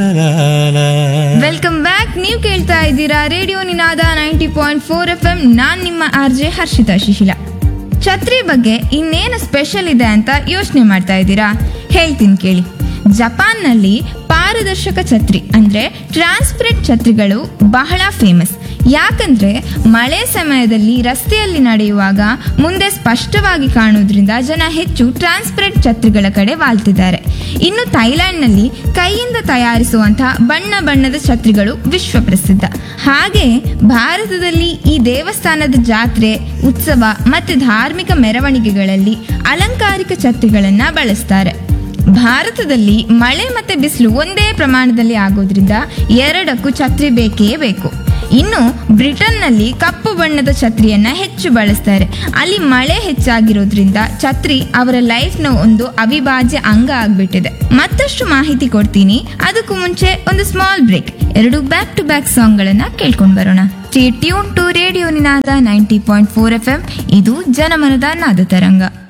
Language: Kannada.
ವೆಲ್ಕಮ್ ಬ್ಯಾಕ್ ನೀವು ಕೇಳ್ತಾ ಇದ್ದೀರಾ radio Ninaada ninety point four F M ನಾನ್ ನಿಮ್ಮ ಆರ್ ಜೆ ಹರ್ಷಿತಾ ಶಿಶಿಲ ಛತ್ರಿ ಬಗ್ಗೆ ಇನ್ನೇನು ಸ್ಪೆಷಲ್ ಇದೆ ಅಂತ ಯೋಚನೆ ಮಾಡ್ತಾ ಇದ್ದೀರಾ ಹೇಳ್ತೀನಿ ಕೇಳಿ ಜಪಾನ್ನಲ್ಲಿ ಪಾರದರ್ಶಕ ಛತ್ರಿ ಅಂದ್ರೆ ಟ್ರಾನ್ಸ್ಪರೆಂಟ್ ಛತ್ರಿಗಳು ಬಹಳ ಫೇಮಸ್ ಯಾಕಂದ್ರೆ ಮಳೆ ಸಮಯದಲ್ಲಿ ರಸ್ತೆಯಲ್ಲಿ ನಡೆಯುವಾಗ ಮುಂದೆ ಸ್ಪಷ್ಟವಾಗಿ ಕಾಣುವುದರಿಂದ ಜನ ಹೆಚ್ಚು ಟ್ರಾನ್ಸ್ಪರೆಂಟ್ ಛತ್ರಿಗಳ ಕಡೆ ವಾಲ್ತಿದ್ದಾರೆ ಇನ್ನು ಥೈಲ್ಯಾಂಡ್ನಲ್ಲಿ ಕೈಯಿಂದ ತಯಾರಿಸುವಂತಹ ಬಣ್ಣ ಬಣ್ಣದ ಛತ್ರಿಗಳು ವಿಶ್ವ ಪ್ರಸಿದ್ಧ ಹಾಗೆ ಭಾರತದಲ್ಲಿ ಈ ದೇವಸ್ಥಾನದ ಜಾತ್ರೆ ಉತ್ಸವ ಮತ್ತು ಧಾರ್ಮಿಕ ಮೆರವಣಿಗೆಗಳಲ್ಲಿ ಅಲಂಕಾರಿಕ ಛತ್ರಿಗಳನ್ನ ಬಳಸ್ತಾರೆ ಭಾರತದಲ್ಲಿ ಮಳೆ ಮತ್ತೆ ಬಿಸಿಲು ಒಂದೇ ಪ್ರಮಾಣದಲ್ಲಿ ಆಗೋದ್ರಿಂದ ಎರಡಕ್ಕೂ ಛತ್ರಿ ಬೇಕೇ ಬೇಕು ಇನ್ನು ಬ್ರಿಟನ್ನಲ್ಲಿ ಕಪ್ಪು ಬಣ್ಣದ ಛತ್ರಿಯನ್ನ ಹೆಚ್ಚು ಬಳಸ್ತಾರೆ ಅಲ್ಲಿ ಮಳೆ ಹೆಚ್ಚಾಗಿರೋದ್ರಿಂದ ಛತ್ರಿ ಅವರ ಲೈಫ್ನ ಒಂದು ಅವಿಭಾಜ್ಯ ಅಂಗ ಆಗ್ಬಿಟ್ಟಿದೆ ಮತ್ತಷ್ಟು ಮಾಹಿತಿ ಕೊಡ್ತೀನಿ ಅದಕ್ಕೂ ಮುಂಚೆ ಒಂದು ಸ್ಮಾಲ್ ಬ್ರೇಕ್ ಎರಡು ಬ್ಯಾಕ್ ಟು ಬ್ಯಾಕ್ ಸಾಂಗ್ಗಳನ್ನ ಕೇಳ್ಕೊಂಡು ಬರೋಣ tune to radio Ninaada ninety point four F M ಇದು ಜನಮನದ ನಾದ ತರಂಗ